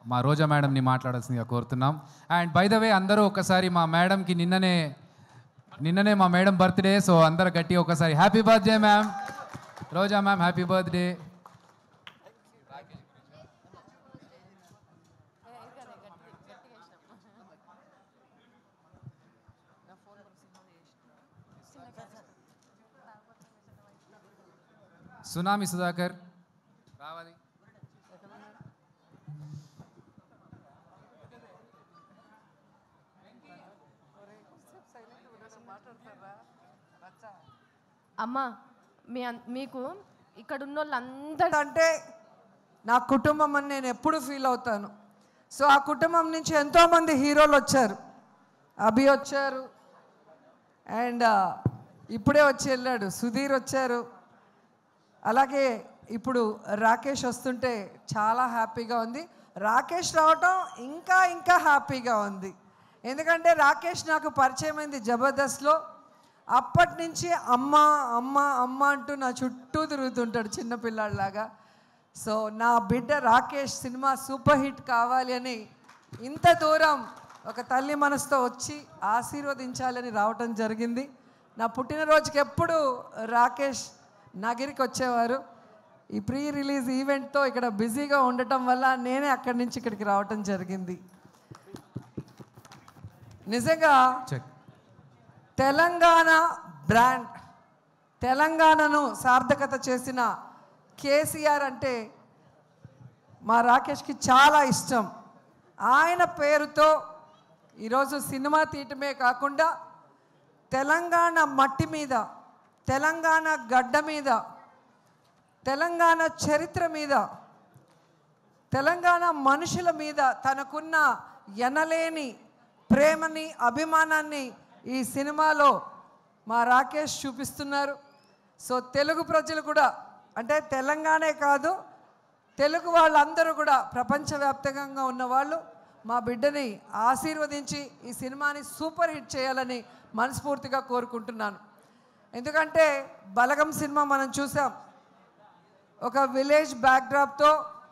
మా రోజా మేడంని మాట్లాడాల్సిందిగా కోరుతున్నాం అండ్ బై ద వే అందరూ ఒకసారి మా మేడంకి నిన్ననే నిన్ననే మా మేడం బర్త్డే సో అందరు గట్టి ఒకసారి happy birthday ma'am Roja ma'am happy birthday tsunami Sudhakar రావాలి అమ్మా మీ అన్- మీకు ఇక్కడ ఉన్న వాళ్ళందరూ అంటే నా కుటుంబం అని నేను ఎప్పుడు ఫీల్ అవుతాను సో ఆ కుటుంబం నుంచి ఎంతోమంది హీరోలు వచ్చారు అభి వచ్చారు అండ్ ఇప్పుడే వచ్చి వెళ్ళాడు సుధీర్ వచ్చారు అలాగే ఇప్పుడు రాకేష్ వస్తుంటే చాలా హ్యాపీగా ఉంది రాకేష్ రావటం ఇంకా ఇంకా హ్యాపీగా ఉంది ఎందుకంటే రాకేష్ నాకు పరిచయం అయింది జబర్దస్త్లో అప్పటి నుంచి అమ్మ అమ్మ అమ్మ అంటూ నా చుట్టూ తిరుగుతుంటాడు చిన్నపిల్లాడిలాగా సో నా బిడ్డ రాకేష్ సినిమా సూపర్ హిట్ కావాలి అని ఇంత దూరం ఒక తల్లి మనసుతో వచ్చి ఆశీర్వదించాలని రావటం జరిగింది నా పుట్టినరోజుకి ఎప్పుడు రాకేష్ నగిరికి వచ్చేవారు ఈ ప్రీ రిలీజ్ ఈవెంట్తో ఇక్కడ బిజీగా ఉండటం వల్ల నేనే అక్కడి నుంచి ఇక్కడికి రావటం జరిగింది నిజంగా చెక్ తెలంగాణ బ్రాండ్ తెలంగాణను సార్థకత చేసిన కేసీఆర్ అంటే మా రాకేష్కి చాలా ఇష్టం ఆయన పేరుతో ఈరోజు సినిమా తీయటమే కాకుండా తెలంగాణ మట్టి మీద తెలంగాణ గడ్డ మీద తెలంగాణ చరిత్ర మీద తెలంగాణ మనుషుల మీద తనకున్న ఎనలేని ప్రేమని అభిమానాన్ని ఈ సినిమాలో మా రాకేష్ చూపిస్తున్నారు సో తెలుగు ప్రజలు కూడా అంటే తెలంగాణే కాదు తెలుగు వాళ్ళందరూ కూడా ప్రపంచవ్యాప్తంగా ఉన్న వాళ్ళు మా బిడ్డని ఆశీర్వదించి ఈ సినిమాని సూపర్ హిట్ చేయాలని మనస్ఫూర్తిగా కోరుకుంటున్నాను ఎందుకంటే బలగం సినిమా మనం చూసాం ఒక విలేజ్ బ్యాక్డ్రాప్తో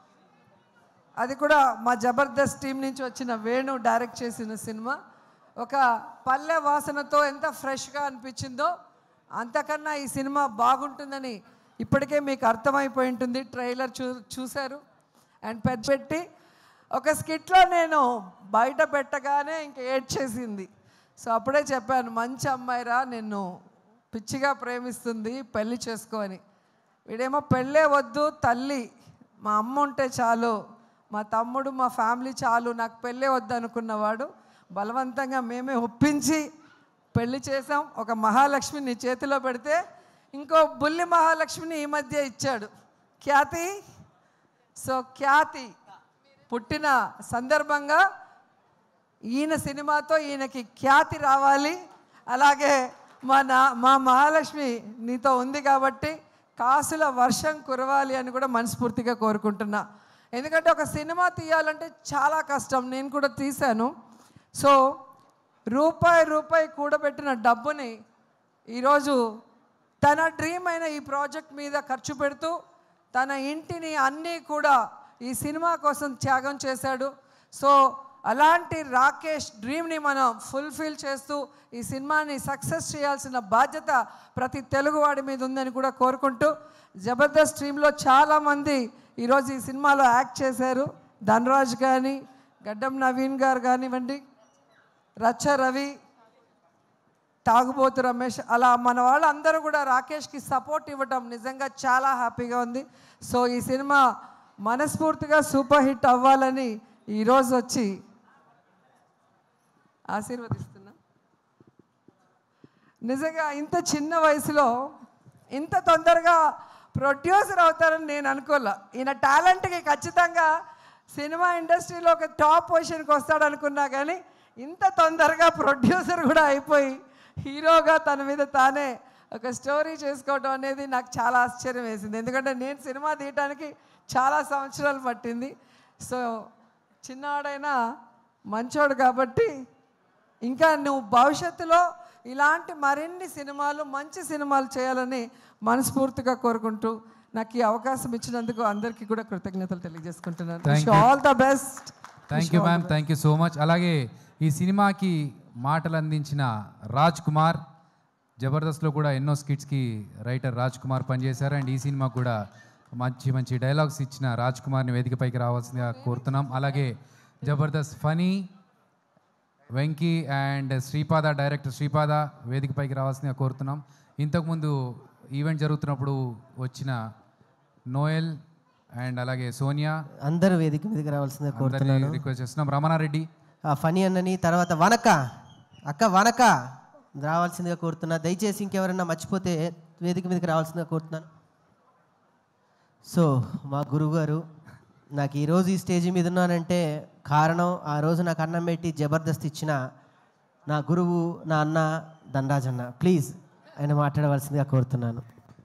అది కూడా మా జబర్దస్త్ టీం నుంచి వచ్చిన వేణు డైరెక్ట్ చేసిన సినిమా ఒక పల్లె వాసనతో ఎంత ఫ్రెష్గా అనిపించిందో అంతకన్నా ఈ సినిమా బాగుంటుందని ఇప్పటికే మీకు అర్థమైపోయి ఉంటుంది ట్రైలర్ చూ చూశారు అండ్ పెద్ద పెట్టి ఒక స్కిట్లో నేను బయట పెట్టగానే ఇంక ఏడ్చేసింది సో అప్పుడే చెప్పాను మంచి అమ్మాయిరా నిన్ను పిచ్చిగా ప్రేమిస్తుంది పెళ్లి చేసుకో అని వీడేమో పెళ్ళే వద్దు తల్లి మా అమ్మ ఉంటే చాలు మా తమ్ముడు మా ఫ్యామిలీ చాలు నాకు పెళ్ళే వద్దు అనుకున్నవాడు బలవంతంగా మేమే ఒప్పించి పెళ్లి చేసాం ఒక మహాలక్ష్మి నీ చేతిలో పెడితే ఇంకో బుల్లి మహాలక్ష్మిని ఈ మధ్య ఇచ్చాడు ఖ్యాతి సో ఖ్యాతి పుట్టిన సందర్భంగా ఈయన సినిమాతో ఈయనకి ఖ్యాతి రావాలి అలాగే మా నా మా మహాలక్ష్మి నీతో ఉంది కాబట్టి కాసుల వర్షం కురవాలి అని కూడా మనస్ఫూర్తిగా కోరుకుంటున్నా ఎందుకంటే ఒక సినిమా తీయాలంటే చాలా కష్టం నేను కూడా తీశాను సో రూపాయి రూపాయి కూడబెట్టిన డబ్బుని ఈరోజు తన డ్రీమ్ అయిన ఈ ప్రాజెక్ట్ మీద ఖర్చు పెడుతూ తన ఇంటిని అన్నీ కూడా ఈ సినిమా కోసం త్యాగం చేశాడు సో అలాంటి రాకేష్ డ్రీమ్ని మనం ఫుల్ఫిల్ చేస్తూ ఈ సినిమాని సక్సెస్ చేయాల్సిన బాధ్యత ప్రతి తెలుగువాడి మీద ఉందని కూడా కోరుకుంటూ జబర్దస్త్ టీంలో చాలామంది ఈరోజు ఈ సినిమాలో యాక్ట్ చేశారు ధనరాజ్ కానీ గడ్డం నవీన్ గారు కానివ్వండి రచ్చ రవి తాగుబోతు రమేష్ అలా మన వాళ్ళందరూ కూడా రాకేష్కి సపోర్ట్ ఇవ్వటం నిజంగా చాలా హ్యాపీగా ఉంది సో ఈ సినిమా మనస్ఫూర్తిగా సూపర్ హిట్ అవ్వాలని ఈరోజు వచ్చి ఆశీర్వదిస్తున్నా నిజంగా ఇంత చిన్న వయసులో ఇంత తొందరగా ప్రొడ్యూసర్ అవుతారని నేను అనుకోలే ఈయన టాలెంట్కి ఖచ్చితంగా సినిమా ఇండస్ట్రీలో ఒక టాప్ పొజిషన్కి వస్తాడు అనుకున్నా కానీ ఇంత తొందరగా ప్రొడ్యూసర్ కూడా అయిపోయి హీరోగా తన మీద తానే ఒక స్టోరీ చేసుకోవడం అనేది నాకు చాలా ఆశ్చర్యం వేసింది ఎందుకంటే నేను సినిమా తీయటానికి చాలా సంవత్సరాలు పట్టింది సో చిన్నవాడైనా మంచోడు కాబట్టి ఇంకా నువ్వు భవిష్యత్తులో ఇలాంటి మరిన్ని సినిమాలు మంచి సినిమాలు చేయాలని మనస్ఫూర్తిగా కోరుకుంటూ నాకు ఈ అవకాశం ఇచ్చినందుకు అందరికీ కూడా కృతజ్ఞతలు తెలియజేసుకుంటున్నాను Thank you. All the best thank you ma'am thank you so much అలాగే ఈ సినిమాకి మాటలు అందించిన రాజ్ కుమార్ జబర్దస్త్లో కూడా ఎన్నో స్కిట్స్కి రైటర్ రాజ్ కుమార్ పనిచేశారు అండ్ ఈ సినిమా కూడా మంచి మంచి డైలాగ్స్ ఇచ్చిన రాజ్ కుమార్ని వేదికపైకి రావాల్సిందిగా కోరుతున్నాం అలాగే జబర్దస్త్ ఫనీ వెంకీ అండ్ శ్రీపాద డైరెక్టర్ శ్రీపాద వేదికపైకి రావాల్సిందిగా కోరుతున్నాం ఇంతకుముందు ఈవెంట్ జరుగుతున్నప్పుడు వచ్చిన నోయల్ అండ్ అలాగే సోనియా అందరూ వేదిక మీదకి రావాల్సిందిగా అందరినీ కోరుతున్నాను రిక్వెస్ట్ చేస్తున్నాం రమణారెడ్డి ఆ ఫనీ అన్నని తర్వాత వనక అక్క వనక రావాల్సిందిగా కోరుతున్నా దయచేసి ఇంకెవరైనా మర్చిపోతే వేదిక మీదకి రావాల్సిందిగా కోరుతున్నాను సో మా గురువుగారు నాకు ఈరోజు ఈ స్టేజ్ మీద ఉన్నానంటే కారణం ఆ రోజు నాకు అన్నం పెట్టి జబర్దస్త్ ఇచ్చిన నా గురువు నా అన్న ధనరాజ్ అన్న ప్లీజ్ ఆయన మాట్లాడవలసిందిగా కోరుతున్నాను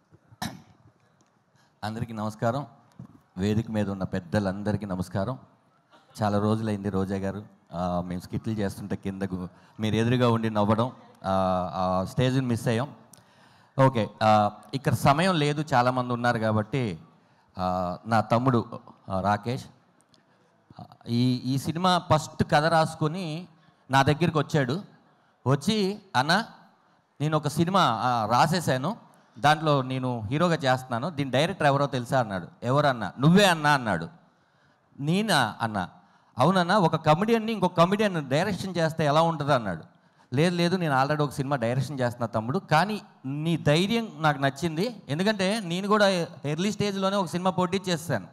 అందరికీ నమస్కారం వేదిక మీద ఉన్న పెద్దలందరికీ నమస్కారం చాలా రోజులైంది రోజా గారు ఆ, మేము స్కిట్లు చేస్తుంటే కిందకు మీరు ఎదురుగా ఉండి నవ్వడం ఆ, ఆ స్టేజ్ని మిస్ అయ్యాం ఓకే ఆ, ఇక్కడ సమయం లేదు చాలామంది ఉన్నారు కాబట్టి ఆ, నా తమ్ముడు ఆ, రాకేష్ ఈ ఈ సినిమా ఫస్ట్ కథ రాసుకొని నా దగ్గరికి వచ్చాడు వచ్చి అన్న నేను ఒక సినిమా ఆ, రాసేసాను దాంట్లో నేను హీరోగా చేస్తున్నాను దీని డైరెక్టర్ ఎవరో తెలుసా అన్నాడు ఎవరన్నా నువ్వే అన్నా అన్నాడు నేనా అన్న అవునన్నా ఒక కమెడియన్ని ఇంకొక కమెడియన్ డైరెక్షన్ చేస్తే ఎలా ఉంటుంది అన్నాడు లేదు లేదు నేను ఆల్రెడీ ఒక సినిమా డైరెక్షన్ చేస్తున్నా తమ్ముడు కానీ నీ ధైర్యం నాకు నచ్చింది ఎందుకంటే నేను కూడా ఎర్లీ స్టేజ్లోనే ఒక సినిమా పోటీ చేస్తాను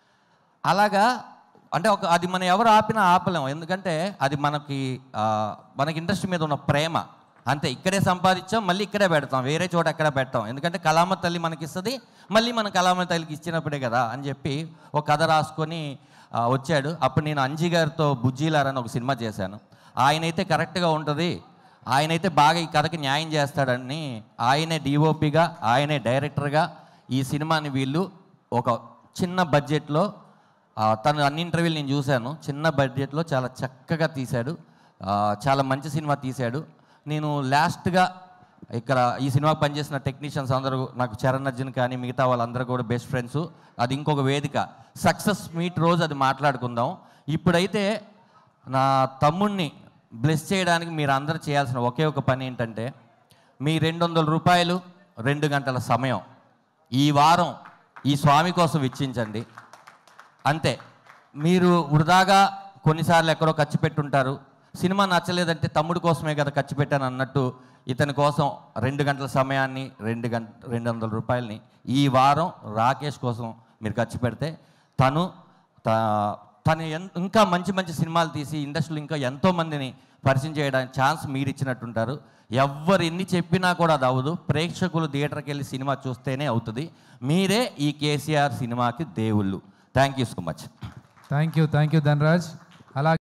అలాగా అంటే ఒక అది మనం ఎవరు ఆపినా ఆపలేం ఎందుకంటే అది మనకి ఆ, మనకి ఇండస్ట్రీ మీద ఉన్న ప్రేమ అంతే ఇక్కడే సంపాదించాం మళ్ళీ ఇక్కడే పెడతాం వేరే చోట ఎక్కడ పెట్టాం ఎందుకంటే కళామ తల్లి మనకి ఇస్తుంది మళ్ళీ మన కళామ తల్లికి ఇచ్చినప్పుడే కదా అని చెప్పి ఒక కథ రాసుకొని ఆ, వచ్చాడు అప్పుడు నేను అంజీ గారితో బుజ్జీలారని ఒక సినిమా చేశాను ఆయనైతే కరెక్ట్గా ఉంటుంది ఆయనైతే బాగా ఈ కథకి న్యాయం చేస్తాడని ఆయనే డిఓపిగా ఆయనే డైరెక్టర్గా ఈ సినిమాని వీళ్ళు ఒక చిన్న బడ్జెట్లో ఆ, తను అన్ని ఇంటర్వ్యూలు నేను చూశాను చిన్న బడ్జెట్లో చాలా చక్కగా తీశాడు ఆ, చాలా మంచి సినిమా తీశాడు నేను లాస్ట్గా ఇక్కడ ఈ సినిమా పనిచేసిన టెక్నీషియన్స్ అందరూ నాకు చరణ్ అర్జున్ కానీ మిగతా వాళ్ళందరూ కూడా బెస్ట్ ఫ్రెండ్స్ అది ఇంకొక వేదిక సక్సెస్ మీట్ రోజు అది మాట్లాడుకుందాం ఇప్పుడైతే నా తమ్ముణ్ణి బ్లెస్ చేయడానికి మీరు అందరూ చేయాల్సిన ఒకే ఒక పని ఏంటంటే మీ రెండు వందల రూపాయలు రెండు గంటల సమయం ఈ వారం ఈ స్వామి కోసం వెచ్చించండి అంతే మీరు వృధాగా కొన్నిసార్లు ఎక్కడో ఖర్చు పెట్టుంటారు సినిమా నచ్చలేదంటే తమ్ముడు కోసమే కదా ఖర్చు పెట్టాను అన్నట్టు ఇతని కోసం రెండు గంటల సమయాన్ని రెండు గంట రెండు వందల రూపాయలని ఈ వారం రాకేష్ కోసం మీరు ఖర్చు పెడితే తను త- తను ఎన్- ఇంకా మంచి మంచి సినిమాలు తీసి ఇండస్ట్రీలో ఇంకా ఎంతో మందిని పరిచయం చేయడానికి ఛాన్స్ మీరు ఇచ్చినట్టుంటారు ఎవ్వరు ఎన్ని చెప్పినా కూడా అది అవ్వదు ప్రేక్షకులు థియేటర్కి వెళ్ళి సినిమా చూస్తేనే అవుతుంది మీరే ఈ కేసీఆర్ సినిమాకి దేవుళ్ళు thank you so much thank you thank you Dhanraj అలాగే